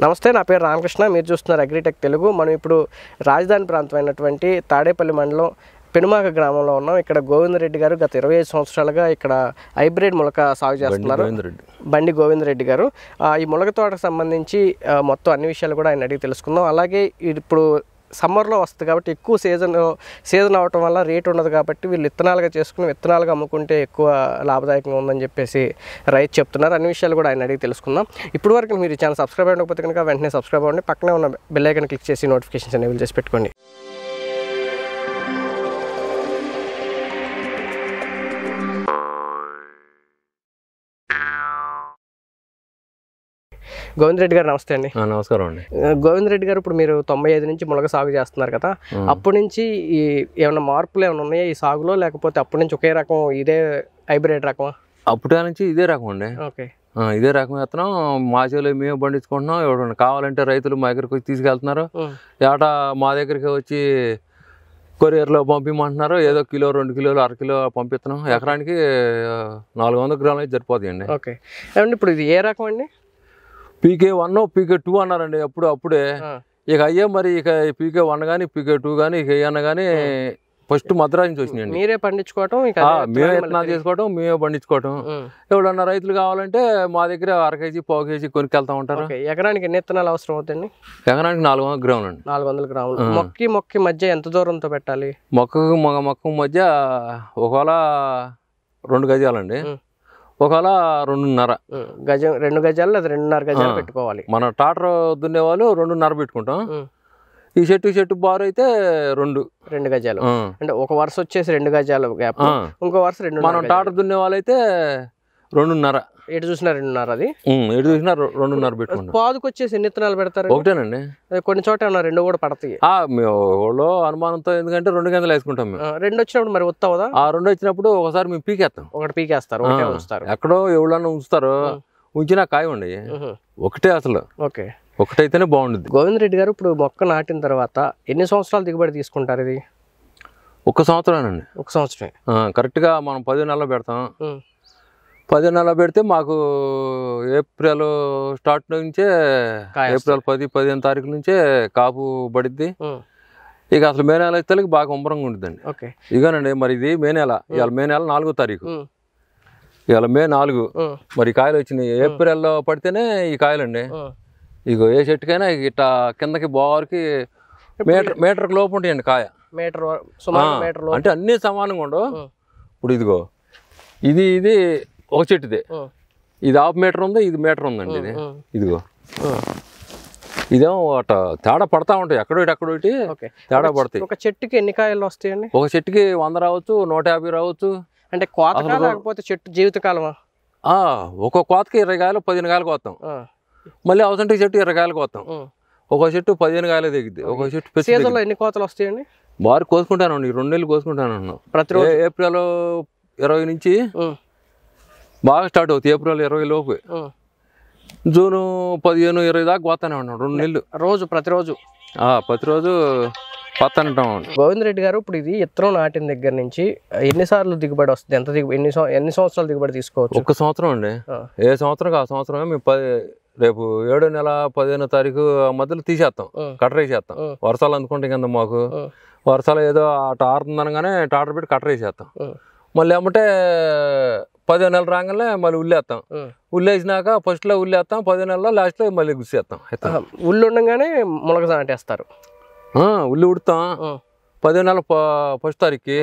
నమస్తే నా పేరు రామకృష్ణ మీరు చూస్తున్నారు అగ్రిటెక్ తెలుగు మనం ఇప్పుడు రాజధాని ప్రాంతం అయినటువంటి తాడేపల్లి మండలం పెనుమాక గ్రామంలో ఉన్నాం ఇక్కడ గోవిందరెడ్డి గారు గత ఇరవై ఐదు సంవత్సరాలుగా ఇక్కడ హైబ్రిడ్ మొలక సాగు చేస్తున్నారు గోవిందరెడ్డి బండి గోవిందరెడ్డి గారు ఆ, ఈ మొలక తోటకు సంబంధించి ఆ, మొత్తం అన్ని విషయాలు కూడా ఆయన అడిగి తెలుసుకుందాం అలాగే ఇప్పుడు సమ్మర్లో వస్తుంది కాబట్టి ఎక్కువ సీజన్ సీజన్ అవటం వల్ల రేట్ ఉండదు కాబట్టి వీళ్ళు విత్తనాలుగా చేసుకుని విత్తనాలుగా అమ్ముకుంటే ఎక్కువ లాభదాయకంగా ఉందని చెప్పేసి రైతు చెప్తున్నారు అన్ని విషయాలు కూడా ఆయన అడిగి తెలుసుకుందాం ఇప్పుడు వరకు మీరు ఈ ఛానల్ సబ్స్క్రైబ్ అవ్వకపోతే కనుక వెంటనే సబ్స్క్రైబ్ అవ్వండి పక్కనే ఉన్న బెల్ ఐకాన్ క్లిక్ చేసి నోటిఫికేషన్స్ ఎనేబుల్ చేసి పెట్టుకోండి గోవిందరెడ్డి గారు నమస్తే అండి ఆ, నమస్కారం అండి గోవింద్ రెడ్డి గారు ఇప్పుడు మీరు తొంభై ఐదు నుంచి మునగ సాగు చేస్తున్నారు కదా అప్పటి నుంచి ఈ ఏమైనా మార్పులు ఏమైనా ఉన్నాయా ఈ సాగులో లేకపోతే అప్పటి నుంచి ఒకే రకం ఇదే హైబ్రిడ్ రకమా అప్పటి నుంచి ఇదే రకం అండి ఓకే ఆ, ఇదే రకం విత్తనం మా చేలో మేము పండించుకుంటున్నాం ఎవరైనా కావాలంటే రైతులు మా దగ్గరికి వచ్చి తీసుకెళ్తున్నారు ఏటా మా దగ్గరికి వచ్చి కొరియర్లో పంపిమంటున్నారు ఏదో కిలో రెండు కిలోలు అర కిలో పంపిస్తున్నాం ఎకరానికి ఆ, నాలుగు వందల గ్రాములు అయితే సరిపోతాయండి ఓకే ఏమండి ఇప్పుడు ఇది ఏ రకం అండి పీకే వన్ పీకే టూ అన్నారండి అప్పుడు అప్పుడే ఆ, ఇక అయ్యే మరి ఇక పీకే వన్ కానీ పీకే టూ కానీ ఇక ఏమన్నా కానీ ఫస్ట్ మద్రాసు నుంచి వచ్చినాయండి మీరే పండించుకోవటం ఇక ఆ, అదే మేమే విత్తనాలు విత్తనాలు మళ్ళీ చేసుకోవటం మేమే పండించుకోవటం ఉమ్, ఎవడన్నా రైతులు కావాలంటే మా దగ్గర అర కేజీ పావు కేజీ కొనుక్కెళ్తా ఉంటారు ఓకే ఎకరానికి ఎన్ని విత్తనాలు అవసరం అవుతుంది ఎకరానికి నాలుగు వందల గ్రాములు అండి నాలుగు వందల గ్రాములు మొక్కి మొక్కి మధ్య ఎంత దూరంతో పెట్టాలి మొక్కకు మొగ మొక్క మధ్య ఒకవేళ రెండు గజాలండి ఉం. ఒకవేళ రెండున్నర ఉమ్, గజం రెండు గజాలు లేదా రెండున్నర గజాలు ఆ. పెట్టుకోవాలి మన టాటర్ దున్నే వాళ్ళు రెండున్నర పెట్టుకుంటాం ఉమ్, ఈ చెట్టు చెట్టు బారు అయితే రెండు రెండు గజాలు ఆ. అంటే ఒక వరుస వచ్చేసి రెండు గజాలు గ్యాప్ ఆ. ఇంకో వరుస రెండు మనం టాటర్ దున్నే వాళ్ళైతే రెండున్నర ఎటు చూసినా రెండున్నర అది ఉం, ఎటు చూసినా రె- రెండున్నర పెట్టుకుంటాం పాదుకు వచ్చేసి ఎన్ని విత్తనాలు పెడతారు ఒకటేనండి కొన్ని చోట ఏమన్నా రెండు కూడా పడతాయి ఆ, మేము వాళ్ళు అనుమానంతో ఎందుకంటే రెండు గంటలు వేసుకుంటాం మేము ఆ, రెండు వచ్చినప్పుడు మరి వస్తావుదా ఆ రెండు వచ్చినప్పుడు ఒకసారి మేము పీకేస్తాం ఒకటి పీకేస్తారు ఒకటే ఆ. ఉంచుతారు ఎక్కడో ఎవరన్నా ఉంచుతారు ఉంచినా కాయ ఉండయి ఉహు. ఒకటే అసలు ఓకే ఒకటైతేనే బాగుండుద్ది గోవింద్ రెడ్డి గారు ఇప్పుడు మొక్క నాటిన తర్వాత ఎన్ని సంవత్సరాలు దిగుబడి తీసుకుంటారు ఇది ఒక్క సంవత్సరానండి ఒక సంవత్సరమే ఆ, కరెక్ట్గా మనం పది నెలలు పెడతాం ఉమ్, పది నెలలు పెడితే మాకు ఏప్రిల్ స్టార్ట్ నుంచే కాయ ఏప్రిల్ పది పదిహేను తారీఖు నుంచే కాపు పడిద్ది ఉమ్, ఇక అసలు మే నెల అయితే బాగా ఉంబరంగా ఉంటుందండి ఓకే ఇగానండి మరి ఇది మే నెల ఇవాళ మే నెల నాలుగో తారీఖు ఉమ్, ఇవాళ మే నాలుగు ఉమ్, మరి ఈ కాయలు వచ్చినాయి ఏప్రిల్లో పడితేనే ఈ కాయలండి ఉమ్. ఇగో ఏ చెట్టుకైనా ఇట్లా కిందకి బావరికి మీటర్ మీటర్కి లోపు ఉంటాయండి కాయ మీటర్ వర- సుమారు ఆ, మీటర్ లో అంటే అన్నీ సమానంగా ఉండవు ఉమ్, ఇప్పుడు ఇదిగో ఇది ఇది ఒక చెట్టుదే ఉమ్, ఇది హాఫ్ మీటర్ ఉంది ఇది మీటర్ ఉందండి ఇది ఉమ్, ఇదిగో ఉమ్. ఇదేమో అట తేడా పడతా ఉంటాయి ఎక్కడో ఇటు అక్కడో ఇటు ఓకే తేడా పడతాయి ఒక చెట్టుకి ఎన్ని కాయలు వస్తాయండి ఒక చెట్టుకి వంద రావచ్చు నూట యాభై రావచ్చు అంటే కోతకా లేకపోతే చెట్టు జీవితకాలమా ఆ, ఒక్కో కోతకి ఇరవై కాయలు పదిహేను కాయలు కోస్తాం ఆ, మళ్ళీ అవసరంటే చెట్టు ఇరవై కాయలు కోస్తాం ఉమ్. ఒక చెట్టు పదిహేను కాయలు దిగుద్ది ఒక చెట్టు పెద్ద సీజన్లో ఎన్ని కోతలు వస్తాయండి బారు కోసుకుంటాను ఈ రెండు నెలలు కోసుకుంటాను అన్నాను ప్రతిరోజు ఏ- ఏప్రిల్ ఇరవై నుంచి ఉమ్, బాగా స్టార్ట్ అవుతుంది ఏప్రిల్ ఇరవై లోపు ఉమ్. జూను పదిహేను ఇరవై దాకా పోతానే ఉన్నాం రెండు నెలలు రోజు ప్రతిరోజు ఆ, ప్రతిరోజు పత్తనంటాం గోవింద్ రెడ్డి గారు ఇప్పుడు ఇది ఇత్తనం నాటిన దగ్గర నుంచి ఎన్నిసార్లు దిగుబడి వస్తుంది ఎంత దిగు ఎన్ని సం- ఎన్ని సంవత్సరాలు దిగుబడి తీసుకోవచ్చు ఒక్క సంవత్సరం అండి ఆ, ఏ సంవత్సరం ఆ సంవత్సరమే మేము పది రేపు ఏడో నెల పదిహేనో తారీఖు మధ్యలో తీసేస్తాం ఉమ్, కట్టర్ వేసేస్తాం ఉమ్, వర్షాలు అందుకుంటే కింద మాకు ఉమ్, వర్షాలు ఏదో అటు ఆరుతుందనగానే టాటర్ పెట్టి కట్టర్ వేసేస్తాం ఉమ్, మళ్ళీ ఏమంటే పదిహేను నెలలు రాగానే మళ్ళీ ఉల్లేస్తాం ఉమ్. ఉల్లేసినాక ఫస్ట్లో ఉల్లేస్తాం పదిహేను నెలలో లాస్ట్లో మళ్ళీ గుచ్చేస్తాం ఆహా, ఉల్లి ఉండగానే మునగ నాటేస్తారు ఉల్లి ఉడతాం ఉమ్, పదిహేను నెలల ప- ఫస్ట్ తారీఖుకి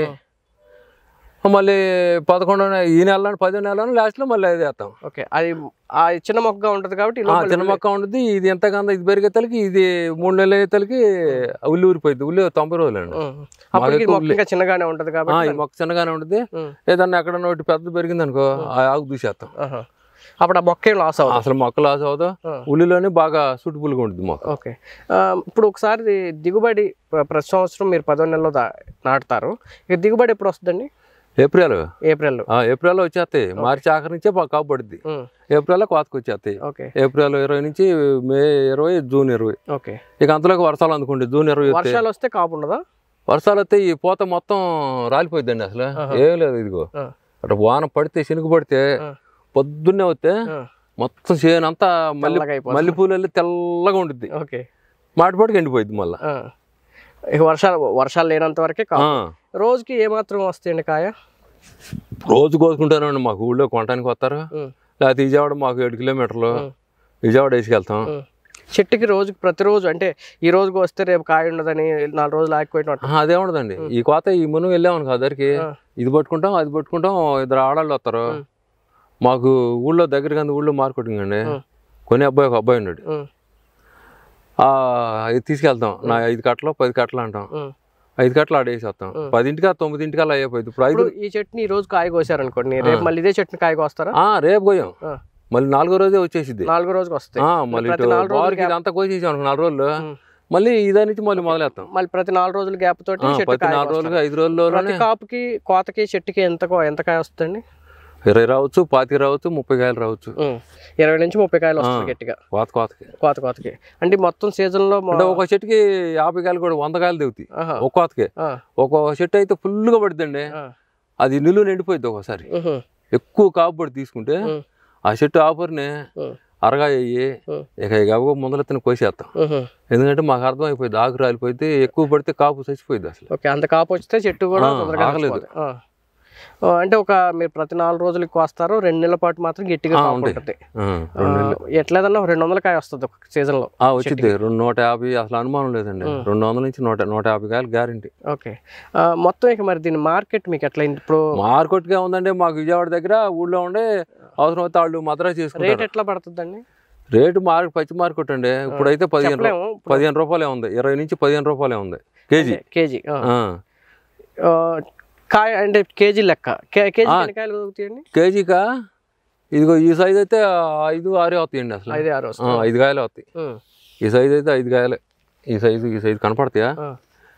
మళ్ళీ పదకొండో నెల ఈ నెలలో పదిహేను నెలలో లాస్ట్లో మళ్ళీ అది వేస్తాం ఓకే అది ఆ చిన్న మొక్కగా ఉంటది కాబట్టి ఈ ఆ, లోపల చిన్న మొక్క ఉంటుంది ఇది ఎంతకంత ఇది పెరిగేతలకి ఇది మూడు నెలలు అయ్యేతలకి ఉల్లి ఊరిపోయింది ఉల్లి తొంభై రోజులు అండి ఉమ్. అప్పటికి ఎక్కువ మొక్క ఇంకా చిన్నగానే ఉంటది ఈ కాబట్టి మొక్క చిన్నగానే ఉంటుంది ఉమ్, ఏదన్నా ఎక్కడ ఒకటి పెద్ద పెరిగింది అనుకో ఆ ఆకు దూసేస్తాం ఆహా. అప్పుడు ఆ మొక్క ఏం లాస్ అవుతుంది అసలు మొక్క లాస్ అవ్వదు ఆ. ఉల్లిలోనే బాగా సూటబుల్గా ఉంటుంది మొక్క ఓకే ఆ, ఇప్పుడు ఒకసారి ది- దిగుబడి ప్ర- ప్రతి సంవత్సరం మీరు పదో నెలలో దా- నాటుతారు ఇక దిగుబడి ఎప్పుడు వస్తుందండి ఏప్రిల్ ఏప్రిల్లో ఆ, ఏప్రిల్లో వచ్చేస్తాయి మార్చి ఆఖరి నుంచే బాగా కాపు పడుద్ది ఉమ్, ఏప్రిల్లో కోతకు వచ్చేస్తాయి ఓకే ఏప్రిల్ ఇరవై నుంచి మే ఇరవై జూన్ ఇరవై ఓకే ఇక అంతలోకి వర్షాలు అనుకోండి జూన్ ఇరవై వస్తే వర్షాలు వస్తే కాపు ఉండదా వర్షాలు వస్తే ఈ పూత మొత్తం రాలిపోయిందండి అసలు ఏం లేదు ఇదిగో ఆ, అటు వాన పడితే శనుగు పడితే ఆ, పొద్దున్నే వస్తే ఆ, మొత్తం చేను అంతా మల్లె తెల్లగా అయిపోతుంది. మల్లెపూలు వెళ్ళి తెల్లగా ఉంటుంది ఓకే మాటిపాటికి ఎండిపోయింది మళ్ళీ ఆ. ఇక వర్షాలు వర్షాలు లేనంత వరకే కాపు రోజుకి ఏమాత్రం వస్తాయండి కాయ రోజు కోసుకుంటానండి మాకు ఊళ్ళో కొనడానికి వస్తారు ఉమ్, లేకపోతే విజయవాడ మాకు ఏడు కిలోమీటర్లు ఉమ్. విజయవాడ వేసుకెళ్తాం ఉమ్. చెట్టుకి రోజుకి ప్రతిరోజు అంటే ఈ రోజుకి వస్తే రేపు కాయ ఉండదని నాలుగు రోజులు ఆగిపోయినట్టు ఆహా, అదే ఉండదండి ఈ కోత ఈ మును వెళ్ళామని కాదు దగ్గరికి ఆ. ఇది పట్టుకుంటాం అది పట్టుకుంటాం ఇద్దరు ఆడవాళ్ళు వస్తారు ఉమ్. మాకు ఊళ్ళో దగ్గరగా ఉంది ఊళ్ళో మార్కెటింగ్ అండి ఉమ్. కొన్ని అబ్బాయి ఒక అబ్బాయి ఉన్నాడు ఉమ్, ఆ, ఇది తీసుకెళ్తాం నా ఐదు కట్టలు పది కట్టలు అంటాం ఉమ్. ఐదు కట్టలు ఆడేసి వస్తాం పదింటికి తొమ్మిదింటికి అలా అయిపోయింది ఇప్పుడు ఐదు ఇప్పుడు ఈ చెట్టుని ఈ రోజు కాయ కోసారనుకోండి రేపు మళ్ళీ ఇదే చెట్టుని కాయ కోస్తారా ఆ, రేపు పోయాం ఆ. మళ్ళీ నాలుగో రోజే వచ్చేసిద్ది నాలుగు రోజుకి వస్తాయి ఆ, మళ్ళీ ప్రతి ఇటు నాలుగు రోజులు వారికి ఇదంతా కోసేసాం అనుకో నాలుగు రోజులు ఉమ్. మళ్ళీ ఇదే నుంచి మళ్ళీ మొదలెత్తాం మళ్ళీ ప్రతి నాలుగు రోజుల గ్యాప్ తోటి ఆ, చెట్టు ప్రతి కాయ నాలుగు కోస్తారు. రోజులకి ఐదు రోజుల్లోనే ప్రతి కాపుకి కోతకి చెట్టుకి ఎంత కో- ఎంత కాయ వస్తుందండి ఇరవై రావచ్చు పాతిక రావచ్చు ముప్పై కాయలు రావచ్చు ఉమ్. ఇరవై నుంచి ముప్పై కాయలు వస్తుంది గట్టిగా కోత కోతకి కోత కోతకి అంటే మొత్తం సీజన్ లో మొ- అంటే ఒక చెట్టుకి యాభై కాయలు కూడా వంద కాయలు దిగుతాయి ఆహా. ఒక కోతకి ఆ, ఒక చెట్టు అయితే ఫుల్గా పడుతుందండి ఆ. అది నిలువ నిండిపోయింది ఒకసారి ఉహు, ఎక్కువ కాపు పడి తీసుకుంటే ఉమ్, ఆ చెట్టు ఆపరిని ఉమ్, అరగా అయ్యి ఉమ్, ఇక గబగబ ముందలెత్తన కోసేస్తాం ఉహు. ఎందుకంటే మాకు అర్థమైపోయింది ఆకు రాలిపోయింది ఎక్కువ పడితే కాపు చచ్చిపోయింది అసలు ఓకే అంత కాపు వస్తే చెట్టు కూడా ఆ, తొందరగా ఆగలేదు. చచ్చిపోతుంది. ఆ. ఆ, అంటే ఒక మీరు ప్రతి నాలుగు రోజులకి కోస్తారు రెండు నెలల పాటు మాత్రం గట్టిగా ఆ, కాపు ఉంటాయి. ఉంటుంది ఆ, ఆ, ఎట్లేదన్నా ఒక రెండు వందల కాయ వస్తుంది ఒక సీజన్ లో ఆ, వచ్చింది రెండు నూట యాభై అసలు అనుమానం లేదండి రెండు వందల నుంచి నూట నూట యాభై కాయలు గ్యారంటీ ఓకే ఆ, మొత్తం ఇక మరి దీని మార్కెట్ మీకు ఎట్లా అయింది? ఇప్పుడు మార్కెట్గా ఉందండి మాకు విజయవాడ దగ్గర ఊళ్ళో ఉండే అవసరం అయితే వాళ్ళు మద్రాసు రేట్ చేసుకుంటారు ఎట్లా పడుతుందండి రేటు మార్కెట్ పచ్చి మార్కెట్ అండి ఇప్పుడైతే పదిహేను రూ- చెప్పలేము పదిహేను రూపాయలే ఉంది ఇరవై నుంచి పదిహేను రూపాయలే ఉంది కేజీ కేజీ ఆ. ఆ. ఆ, కాయ అంటే కేజీ లెక్క కే- కేజీ ఎన్ని కాయలు దొరుకుతాయండి కేజీకా ఇదిగో ఈ సైజ్ అయితే ఐదు ఆరే అవుతాయండి అసలు ఐదు ఆరు ఆ, వస్తాయి ఐదు కాయలు అవుతాయి ఉమ్, ఈ సైజ్ అయితే ఐదు కాయలే ఈ సైజు ఈ సైజు కనపడతాయా ఆ,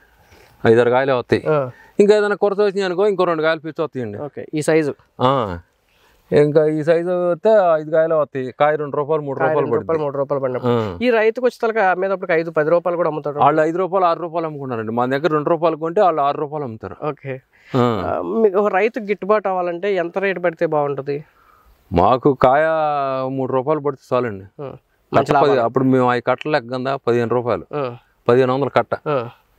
ఐదారు కాయలే వస్తాయి ఆ, ఇంకా ఏదైనా కొరత వచ్చినాయి అనుకో ఇంకో రెండు కాయలు పిచ్చి వస్తాయండి ఓకే ఈ సైజు ఆ. ఇంకా ఈ సైజు వస్తే ఐదు కాయలు వస్తాయి కాయ రెండు రూపాయలు మూడు రూపాయలు రెండు పడుతుంది రూపాయలు మూడు రూపాయలు పడినప్పుడు ఆ. ఈ రైతుకు వచ్చేసరికి అమ్మేటప్పుడు ఐదు పది రూపాయలు కూడా అమ్ముతాడు వాళ్ళు ఐదు రూపాయలు ఆరు రూపాయలు అమ్ముకున్నారండి మా దగ్గర రెండు రూపాయలు కొంటే వాళ్ళు ఆరు రూపాయలు అమ్ముతారు ఓకే ఆ. ఆ, మీకు ఒక రైతుకు గిట్టుబాటు అవ్వాలంటే ఎంత రేటు పడితే బాగుంటుంది మాకు కాయ మూడు రూపాయలు పడితే చాలండి ఆ, కట్ట పది అప్పుడు మేము అవి కట్టలు లెక్కందా పదిహేను రూపాయలు ఆ, పదిహేను వందలు కట్ట ఆ,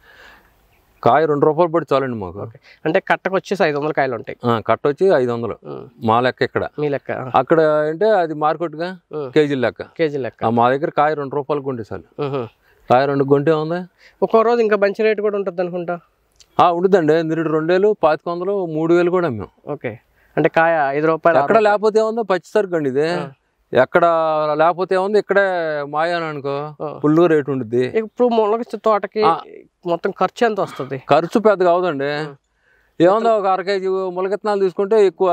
కాయ రెండు రూపాయలు పడి చాలండి మాకు ఓకే అంటే కట్టకు వచ్చేసి ఐదు వందల కాయలు ఉంటాయి ఆ, కట్ట వచ్చి ఐదు వందలు ఉమ్, మా లెక్క ఇక్కడ మీ లెక్క ఆ, అక్కడ అంటే అది మార్కెట్గా ఉమ్, కేజీ లెక్క కేజీ లెక్క ఆ, మా దగ్గర కాయ రెండు రూపాయలు కొంటే చాలు ఉహు. కాయ రెండు కొంటే ఉంది ఒక్కో రోజు ఇంకా మంచి రేటు కూడా ఉంటుంది అనుకుంటా ఆ, ఉంటుందండి నిరుడు రెండు వేలు పాతిక వందలు మూడు వేలు కూడా అమ్మాం ఓకే అంటే కాయ ఐదు రూపాయలు ఆరు ఎక్కడ లేకపోతే ఏముందో పచ్చిసరుకు అండి ఇది ఎక్కడ లేకపోతే ఏముంది ఇక్కడే మాయాను అనుకో ఆ. ఫుల్ రేట్ ఉంటుంది ఇప్పుడు మునగ తోటకి మొత్తం ఖర్చు ఎంత వస్తుంది ఖర్చు పెద్దగా అవదండి ఏముందో ఒక అర కేజీ ములకెత్తనాలు తీసుకుంటే ఎక్కువ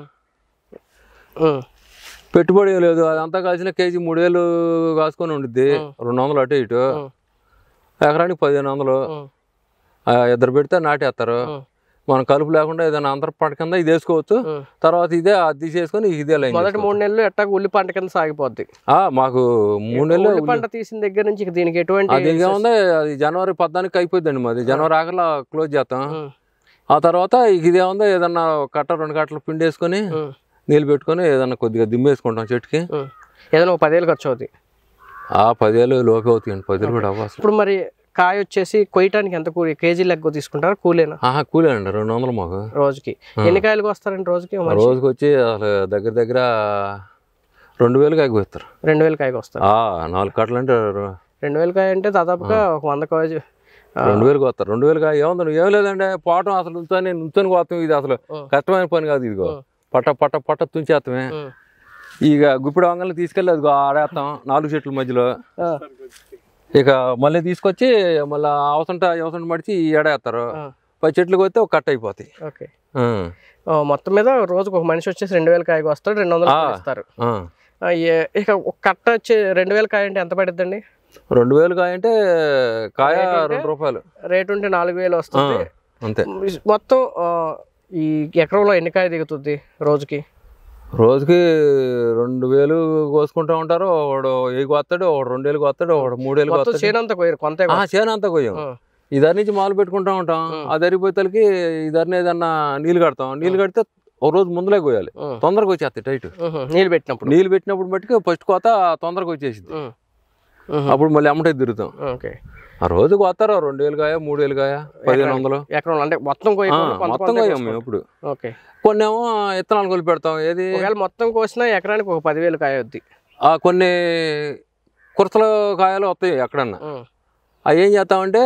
ఉమ్, పెట్టుబడి ఏం లేదు అదంతా కలిసిన కేజీ మూడు వేలు కాసుకొని ఉండిద్ది రెండు వందలు అటు ఇటు ఉమ్, ఎకరానికి పదిహేను వందలు ఉమ్, ఆ, ఇద్దరు పెడితే నాటేస్తారు ఉమ్, మనం కలుపు లేకుండా ఏదైనా అంతర పంట కింద ఇది వేసుకోవచ్చు ఉమ్. తర్వాత ఇదే అది తీసేసుకొని ఇదే లైన్ మొదటి మూడు నెలలు ఎట్టాక ఉల్లి పంట కింద సాగిపోద్ది ఆ, మాకు మూడు నెలలు ఉల్లి పంట తీసిన దగ్గర నుంచి ఇక దీనికి ఎటువంటి అది ఏముంది అది జనవరి పద్నాలుగు అయిపోయిందండి మాది జనవరి ఆఖరిలో క్లోజ్ చేస్తాం ఉమ్, ఆ తర్వాత ఇక ఇదేముంది ఏదన్నా ఒక కట్ట రెండు కట్టలు పిండి వేసుకొని ఉమ్, నీళ్ళు పెట్టుకొని ఏదన్నా కొద్దిగా దిమ్మేసుకుంటాం చెట్టుకి ఉమ్. ఏదైనా ఒక పదేళ్ళు ఖర్చు అవుతుంది ఆ పదివేలు లోపే అవుతాయండి పదివేలు కూడా అవ్వాలి ఇప్పుడు మరి కాయ వచ్చేసి కొయ్యటానికి ఎంత కూలి కేజీ లెక్క తీసుకుంటారా కూలేనా ఆహా కూలేనండి రెండు వందలు మాకు రోజుకి ఎన్ని కాయలకు వస్తారండి రోజుకి ఒక మనిషి? రోజుకి వచ్చి అసలు దగ్గర దగ్గర రెండు వేలు కాగిపోతారు రెండు వేల కాయకు వస్తారు ఆ, నాలుగు కట్టలు అంటే ర- రెండు వేల కాయ అంటే దాదాపుగా ఒక వంద కాయ రెండు వేలకు వస్తారు రెండు వేలు కాయ ఏముంది ఏం లేదండి పోవటం అసలు నుంచొని నుంచొని పోతాం ఇది అసలు ఉం. కష్టమైన పని కాదు ఇదిగో పట్ట పట్ట పట్ట తుంచేస్తామే ఇక గుప్పిడి వంగలు తీసుకెళ్ళి అదిగో ఆడేస్తాం నాలుగు చెట్ల మధ్యలో ఇక మళ్ళీ తీసుకొచ్చి మళ్ళీ అవసంట అవసరం మడిచి ఈ ఏడేస్తారు పది చెట్లకు వస్తే ఒక కట్ట అయిపోతాయి ఓకే ఆ, మొత్తం మీద రోజుకు ఒక మనిషి వచ్చేసి రెండు వేల కాయకు వస్తాడు రెండు వందలు ఆ. ఇస్తారు ఆ. ఆ, ఏ- ఇక ఒక కట్ట వచ్చి రెండు వేల కాయ అంటే ఎంత పడుతుందండి రెండు వేలు కాయ అంటే కాయ రెండు రూపాయలు రేట్ ఉంటే నాలుగు వేలు ఆ, వస్తుంది అంతే మొత్తం ఆ, ఈ ఎకరంలో ఎన్ని కాయ దిగుతుంది రోజుకి రోజుకి రెండు వేలు కోసుకుంటా ఉంటారు ఒకడు ఏగు వస్తాడు ఒకడు రెండు వేలకు వస్తాడు ఒకడు మూడు వేలకు మొత్తం వస్తాడు చేనంతా కొయ్యరు కొంత ఆ, చేను అంతా కొయ్యం ఇద్దరి నుంచి మొదలు పెట్టుకుంటా ఉంటాం అది అరిగిపోతలకి ఇద్దరిని ఏదన్నా నీళ్ళు కడతాం నీళ్ళు కడితే ఒక రోజు ముందులే కోయాలి ఉమ్, తొందరగా వచ్చేస్తాయి టైట్ ఉహు, నీళ్ళు పెట్టినప్పుడు నీళ్ళు పెట్టినప్పుడు మట్టుకు ఫస్ట్ కోత తొందరగా వచ్చేసింది ఉమ్, ఉహు, అప్పుడు మళ్ళీ అమ్మటే తిరుగుతాం ఓకే ఆ రోజు కోతారు రెండు వేలు కాయ మూడు వేలు కాయ పదిహేను వందలు ఎకరం అంటే మొత్తం ఆ, కోయకుండా కొంత మొత్తం కొంత కోయం కోసుకో- మేము ఇప్పుడు ఓకే కొన్ని ఏమో ఇత్తనాలు కొలి పెడతాం ఏది ఒకవేళ మొత్తం కోసినా ఎకరానికి ఒక పదివేలు కాయొద్ది ఆ కొన్ని కురతల కాయలు వస్తాయి ఎక్కడన్నా ఉమ్, అవి ఏం చేస్తామంటే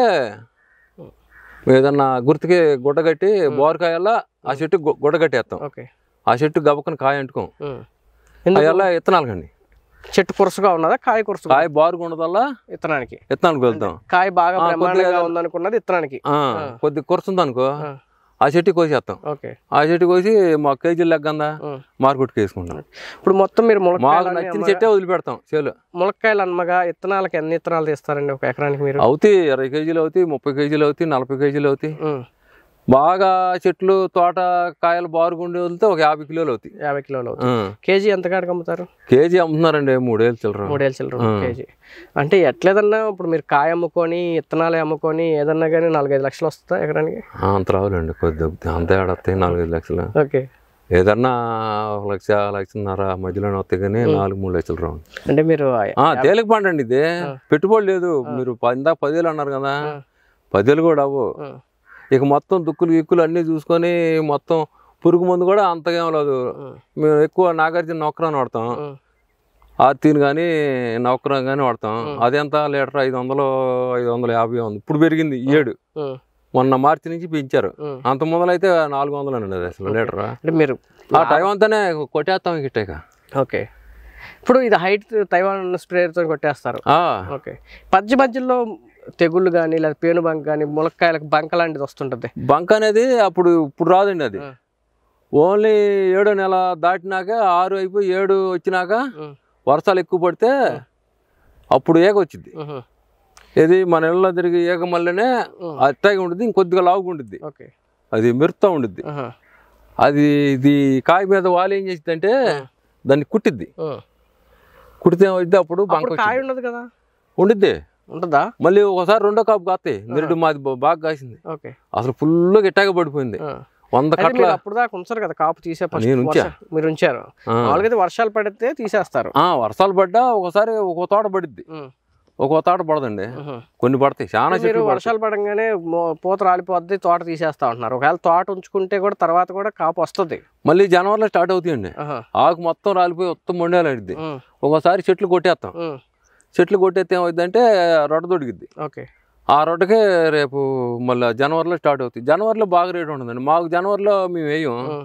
ఏదన్నా గుర్తుకి గుడ్డ కట్టి బోరకాయల్లా ఆ చెట్టు గు- గుడ్డ కట్టేస్తాం ఓకే ఆ చెట్టు గబక్కన కాయ అంటుకోం ఉమ్. ఎందుకు? అవి ఇత్తనాలు కండి చెట్టు కురుసుగా ఉన్నదా కాయ కురుసుగా కాయ బారుగా ఉండదల్లా ఇత్తనానికి ఇత్తనాలకు వెళ్తాం కాయ బాగా ఆ, బ్రహ్మాండంగా కొద్దిగా- ఉందనుకున్నది ఇత్తనానికి ఆ, కొద్ది కురుస్తుంది అనుకో ఆ, ఆ చెట్టు కోసేస్తాం ఓకే ఆ చెట్టు కోసి మా కేజీలు లెక్కందా ఉమ్. మార్కెట్కి వేసుకుంటాం ఇప్పుడు మొత్తం మీరు మాకు ములక్కాయలు నచ్చిన చెట్టే వదిలిపెడతాం చేలు ములక్కాయలు అన్నమగా ఇత్తనాలకి ఎన్ని ఇత్తనాలు తీస్తారండి ఒక ఎకరానికి మీరు అవుతాయి ఇరవై కేజీలు అవుతాయి ముప్పై కేజీలు అవుతాయి నలభై కేజీలు అవుతాయి ఉమ్, బాగా చెట్లు తోట కాయలు బారుగుండి వదిలితే ఒక యాభై కిలోలు అవుతాయి యాభై కిలోలు అవుతుంది ఆ. కేజీ ఎంత కాడికి అమ్ముతారు కేజీ అమ్ముతున్నారండి మూడేళ్ళు చిల్లర మూడేళ్ళ చిల్లర ఆ. కేజీ అంటే ఎట్లేదన్నా ఇప్పుడు మీరు కాయ అమ్ముకొని ఇత్తనాలు అమ్ముకొని ఏదన్నా కానీ నాలుగైదు లక్షలు వస్తుందా ఎకరానికి ఆ, అంత రావులేండి కొద్ది అంత ఏడొస్తాయి నాలుగైదు లక్షలు ఓకే ఏదన్నా ఒక లక్ష లక్షన్నర మధ్యలోనే వస్తాయి కానీ నాలుగు మూడు లక్షలు రావు అంటే మీరు ఆ, తేలిక పండండి ఇది పెట్టుబడి లేదు మీరు ప- ఇందాక పదివేలు అన్నారు కదా ఆ. పదివేలు కూడా అవ్వు ఆ, ఇక మొత్తం దుక్కులు గిక్కులు అన్నీ చూసుకొని మొత్తం పురుగు మందు కూడా అంతగా ఏం లేదు ఆ, మేము ఎక్కువ నాగార్జున నౌకరాన్ని వాడతాం ఆ, ఆర్తీని కానీ నౌకరం కానీ వాడతాం అదెంత లీటర్ ఐదు వందలు ఐదు వందల యాభై ఉంది ఇప్పుడు పెరిగింది ఈ ఏడు ఆ, మొన్న మార్చి నుంచి పెంచారు ఆ. అంత మొదలైతే నాలుగు వందలు అండి అది అసలు లీటర్ అంటే మీరు ఆ టైం అంతానే కొట్టేస్తాం గిట్టాక ఓకే ఇప్పుడు ఇది హైట్ తైవాన్ స్ప్రేతో కొట్టేస్తారు ఓకే మధ్య మధ్యలో తెగుళ్ళు కానీ లేదా పేను బంక కానీ ములక్కాయలకు బంక లాంటిది వస్తుంటుంది బంక్ అనేది అప్పుడు ఇప్పుడు రాదండి అది ఆ. ఓన్లీ ఏడో నెల దాటినాక ఆరు అయిపోయి ఏడు వచ్చినాక ఉమ్, వర్షాలు ఎక్కువ పడితే అప్పుడు ఏగ వచ్చింది ఉహు, ఇది మన ఇళ్ళలో తిరిగి ఏగ మళ్ళీనే ఉమ్, అట్టాగే ఉంటుంది ఇంకొద్దిగా లావుగా ఉంటుంది ఓకే అది మెరుస్తూ ఉండిద్ది ఆహా, అది ఇది కాయ మీద వాలి ఏం చేసిందంటే దాన్ని కుట్టిద్ది ఉమ్. కుడితే ఏమైంది అప్పుడు బంక అప్పుడు కాయ వచ్చింది ఉండదు కదా ఉండిద్ది ఉంటుందా మళ్ళీ ఒకసారి రెండో కాపు కాస్తాయి నిరుడు మాది బా- బాగా కాసింది ఓకే అసలు ఫుల్గా గిట్టాగా పడిపోయింది ఆ. వంద అయితే కట్ల మీరు అప్పుడు దాకా ఉంచారు కదా కాపు తీసే first నేను ఉంచా. వర్ష- మీరు ఉంచారు ఆ. మామూలుగా అయితే వర్షాలు పడితే తీసేస్తారు ఆ, వర్షాలు పడ్డా ఒకసారి ఒక తోట పడిద్ది ఉమ్, ఒక తోట పడదండి ఉహు. కొన్ని పడతాయి చాలా మీరు చెట్లు పడతాయి వర్షాలు పడంగానే మో- పూత రాలిపోద్ది తోట తీసేస్తా ఉంటున్నారు ఒకవేళ తోట ఉంచుకుంటే కూడా తర్వాత కూడా కాపు వస్తుంది మళ్ళీ జనవరిలో స్టార్ట్ అవుతాయండి ఆహా. ఆకు మొత్తం రాలిపోయి మొత్తం మొండేలాడిద్ది ఉమ్, ఒకసారి చెట్లు కొట్టేస్తాం ఉమ్, చెట్లు కొట్టేస్తే ఏమైందంటే రొడ్డ దొడిగిద్ది ఓకే ఆ రొడ్డకే రేపు మళ్ళీ జనవరిలో స్టార్ట్ అవుతుంది జనవరిలో బాగా రేటు ఉంటుందండి మాకు జనవరిలో మేము వేయం ఉమ్,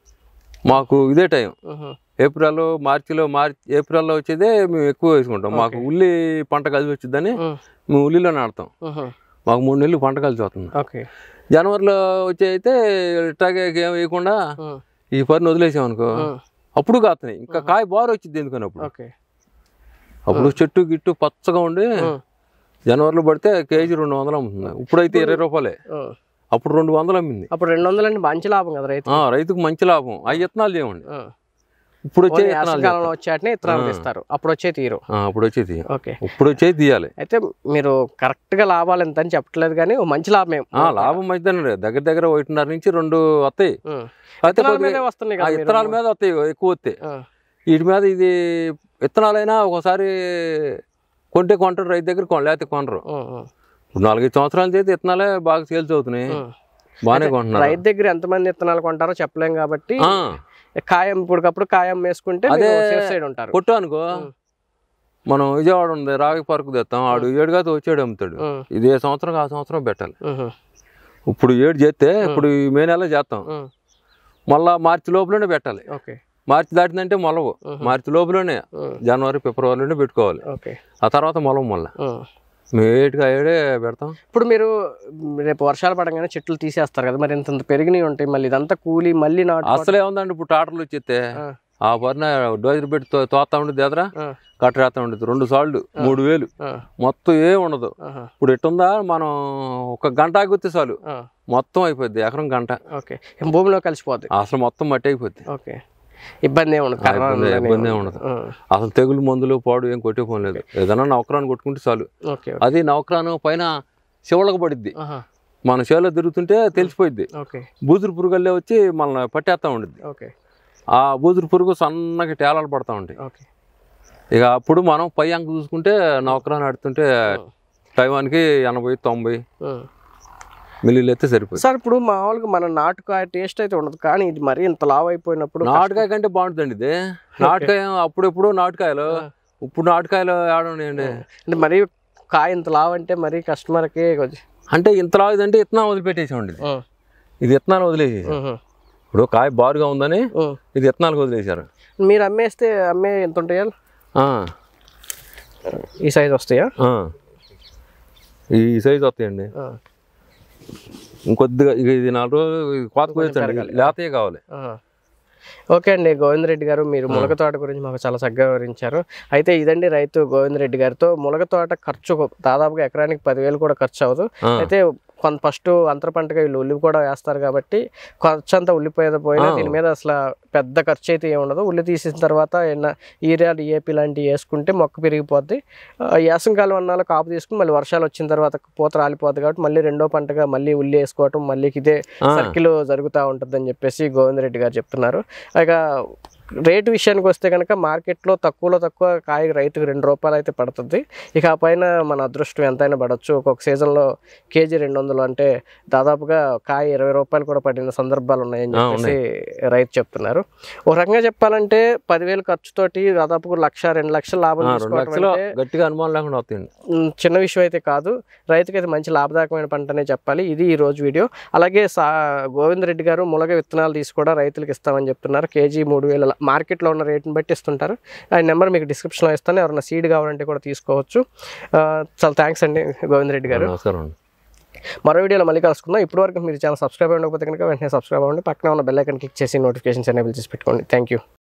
మాకు ఇదే టైం ఉహు, ఏప్రిల్ మార్చిలో మార్చి ఏప్రిల్లో వచ్చేదే మేము ఎక్కువ వేసుకుంటాం మాకు ఉల్లి పంట కలిసి వచ్చిందని ఉమ్, మేము ఉల్లిలో నాడతాం ఉహు. మాకు మూడు నెలలు పంట కలిసి వస్తుంది ఓకే జనవరిలో వచ్చే అయితే ఇట్లాగే ఏం వేయకుండా ఉమ్, ఈ పరిని వదిలేసామనుకో ఉమ్, అప్పుడు కాస్తున్నాయి ఇంకా కాయ బారు వచ్చింది ఎందుకని అప్పుడు ఓకే అప్పుడు చెట్టు గిట్టు పచ్చగా ఉండి ఉమ్, జనవరిలో పడితే కేజీ రెండు వందలు అమ్ముతుంది ఇప్పుడైతే ఇరవై రూపాయలే ఉమ్. అప్పుడు రెండు వందలు అమ్మింది అప్పుడు రెండు వందలండి మంచి లాభం కదా రైతు ఆ, రైతుకు మంచి లాభం ఆ విత్తనాలు చేయమండి ఉమ్. ఇప్పుడు వచ్చే ఓన్లీ విత్తనాలు వేసవికాలంలో వచ్చేటనే ఇత్తనాలు తీస్తారు అప్పుడు వచ్చే తీరు ఆ, అప్పుడు వచ్చే తీయ ఓకే ఇప్పుడు వచ్చే తీయాలి అయితే మీరు కరెక్ట్ గా లాభాలు ఎంత అని చెప్పట్లేదు కానీ ఓ మంచి లాభం ఆ, లాభం మంచిదండి దగ్గర దగ్గర ఒకటిన్నర నుంచి రెండు వస్తాయి అయితే ఇత్తనాల కొద్దిగా- మీదే వస్తున్నాయి ఆ కదా మీరు. విత్తనాల మీద వస్తాయి ఎక్కువ వస్తాయి ఆ, వీటి మీద ఇది విత్తనాలైనా ఒకసారి కొంటే కొంటారు రైతు దగ్గర కొన లేకపోతే కొనరు ఉమ్, ఉమ్, ఇప్పుడు నాలుగైదు సంవత్సరాల చేతి విత్తనాలే బాగా సేల్స్ అవుతున్నాయి ఉమ్. బాగానే కొంటున్నారు రైతు దగ్గర ఎంతమంది విత్తనాలు కొంటారో చెప్పలేం కాబట్టి ఆ, కాయం ఇప్పటికప్పుడు కాయం వేసుకుంటే అదే సేఫ్ సైడ్ ఉంటారు కొట్టు అనుకో మనం విజయవాడ ఉంది రాగి పార్క్ తెస్తాం ఆడు ఏడుగాతో వచ్చాడు అమ్ముతాడు ఉమ్, ఇదే సంవత్సరం ఆ సంవత్సరం పెట్టాలి ఉహు, ఇప్పుడు ఏడు చేస్తే ఇప్పుడు ఈ మే నెల చేస్తాం ఉమ్, మళ్ళా మార్చి లోపలనే పెట్టాలి ఓకే మార్చి దాటిందంటే మొలవు మార్చి లోపలనే ఉమ్, జనవరి ఫిబ్రవరిలోనే పెట్టుకోవాలి ఓకే ఆ తర్వాత మొలవు మళ్ళీ ఉమ్. మేము ఏటుగా ఏడే పెడతాం ఇప్పుడు మీరు రేపు వర్షాలు పడంగానే చెట్లు తీసేస్తారు కదా మరి ఇంత ఇంత పెరిగినవి ఉంటాయి మళ్ళీ ఇదంతా కూలి మళ్ళీ నాటు అసలు ఏముందండి ఇప్పుడు టాటర్లు వచ్చేస్తే ఆ, ఆ పరిన డోజర్ పెట్టి తో- తోస్తా ఉండేది ఎదరా ఆ, కట్టరేస్తా ఉండేది రెండు సార్లు మూడు వేలు ఆ, మొత్తం ఏ ఉండదు ఆహా, ఇప్పుడు ఎట్టుందా మనం ఒక గంట ఆగితే చాలు ఆ, మొత్తం అయిపోద్ది ఎకరం గంట ఓకే ఏం భూమిలో కలిసిపోద్ది అసలు మొత్తం మట్టి అయిపోద్ది ఓకే ఇబ్బంది ఏమి ఉండదు కర్ర ఇబ్బంది- ఉండదని ఇబ్బంది ఏమి ఉండదు. ఆ, అసలు తెగులు మందులు పాడు ఏం కొట్టే పని లేదు ఏదైనా నౌకరాన్ని కొట్టుకుంటే చాలు ఓకే అది నౌకరాను పైన శివలకు పడిద్ది ఆహా, మన చేలో తిరుగుతుంటే తెలిసిపోయింది ఓకే బూజురు పురుగులే వచ్చి మనల్ని పట్టేస్తూ ఉండిద్ది ఓకే ఆ బూజురు పురుగు సన్నగా తేలాలు పడతా ఉంటాయి ఓకే ఇక అప్పుడు మనం పై అంక చూసుకుంటే నౌకరా నడుతుంటే టైవానికి ఎనభై తొంభై మిల్లీలు అయితే సరిపోయింది సార్ ఇప్పుడు మామూలుగా మన నాటుకాయ టేస్ట్ అయితే ఉండదు కానీ ఇది మరీ ఇంత లావ్ అయిపోయినప్పుడు నాటుకాయ కంటే బాగుంటుందండి ఇది నాటుకాయ అప్పుడెప్పుడు నాటుకాయలు ఆ. ఇప్పుడు నాటుకాయలు ఆడండి అంటే మరీ కాయ ఇంత లావ్ అంటే మరీ కస్టమర్కి కొంచెం అంటే ఇంతలా ఇదంటే ఇత్తనాలు వదిలిపెట్టేసామండి ఇది ఉం, ఇది ఇత్తనాలు వదిలేసి ఉం, ఉం, ఇప్పుడు కాయ బారుగా ఉందని ఉం. ఇది ఇత్తనాలకు వదిలేశారు మీరు అమ్మేస్తే అమ్మే ఎంత ఉంటాయా ఆ, ఈ సైజ్ వస్తాయా ఆ. ఈ సైజు వస్తాయండి ఆ, ఇంకొద్దిగా ఇక ఇది నాలుగు రోజులు ఇది కోత కోయొచ్చండి లేతయే కావాలి ఆ. ఓకే అండి గోవిందరెడ్డి గారు మీరు మునగ తోట గురించి మాకు చాలా చక్కగా వివరించారు అయితే ఇదండి రైతు గోవిందరెడ్డి గారితో మునగ తోట ఖర్చు దాదాపుగా ఎకరానికి పదివేలు కూడా ఖర్చు అవ్వదు ఆ. అయితే కొంత ఫస్ట్ అంతర పంటగా వీళ్ళు ఉల్లి కూడా వేస్తారు కాబట్టి ఖర్చు అంతా ఉల్లిపోయేది పోయినా ఆ. దీని మీద అసలు పెద్ద ఖర్చు అయితే ఏమి ఉండదు ఉల్లి తీసిన తర్వాత ఏమన్నా యూరియా డిఏపి లాంటివి వేసుకుంటే మొక్క పెరిగిపోద్ది ఆ, యాసంకాలం అన్నాలో కాపు తీసుకుని మళ్ళీ వర్షాలు వచ్చిన తర్వాత పూత రాలిపోద్ది కాబట్టి మళ్ళీ రెండో పంటగా మళ్ళీ ఉల్లి వేసుకోవటం మళ్ళీ ఇదే ఆ. సర్కిల్ జరుగుతూ ఉంటుందని చెప్పేసి గోవిందరెడ్డి గారు చెప్తున్నారు ఇక రేటు విషయానికి వస్తే కనుక మార్కెట్లో తక్కువలో తక్కువ కాయ రైతుకు రెండు రూపాయలు అయితే పడుతుంది ఇక ఆ పైన మన అదృష్టం ఎంతైనా పడవచ్చు ఒక్కొక్క సీజన్లో కేజీ రెండు వందలు అంటే దాదాపుగా కాయ ఇరవై రూపాయలు కూడా పడిన సందర్భాలు ఉన్నాయని ఆ, చెప్పేసి రైతు చెప్తున్నారు ఒక రకంగా చెప్పాలంటే పదివేలు ఖర్చుతోటి దాదాపు లక్ష రెండు లక్షల లాభం ఆ, రెండు తీసుకోవడం లక్షలు అంటే గట్టిగా అనుమానం లేకుండా వస్తాయండి ఉమ్, చిన్న విషయం అయితే కాదు రైతుకి అయితే మంచి లాభదాయకమైన పంటనే చెప్పాలి ఇది ఈ రోజు వీడియో అలాగే సా గోవింద్ రెడ్డి గారు ములగ విత్తనాలు తీసి కూడా రైతులకు ఇస్తామని చెప్తున్నారు కేజీ మూడు వేల మార్కెట్లో ఉన్న రేటుని బట్టి ఇస్తుంటారు ఆ నెంబర్ మీకు డిస్క్రిప్షన్లో ఇస్తాను ఎవరైనా సీడ్ కావాలంటే కూడా తీసుకోవచ్చు ఆ, చాలా థ్యాంక్స్ అండి గోవింద్ రెడ్డి గారు నమస్కారం అండి మరో వీడియోలో మళ్ళీ కలుసుకుందాం ఇప్పటివరకు మీరు ఛానల్ సబ్స్క్రైబ్ ఉండకపోతే కనుక వెంటనే సబ్స్క్రైబ్ అవ్వండి పక్కన ఉన్న బెల్ ఐకన్ క్లిక్ చేసి నోటిఫికేషన్స్ ఎనేబుల్ చేసి పెట్టుకోండి థ్యాంక్ యూ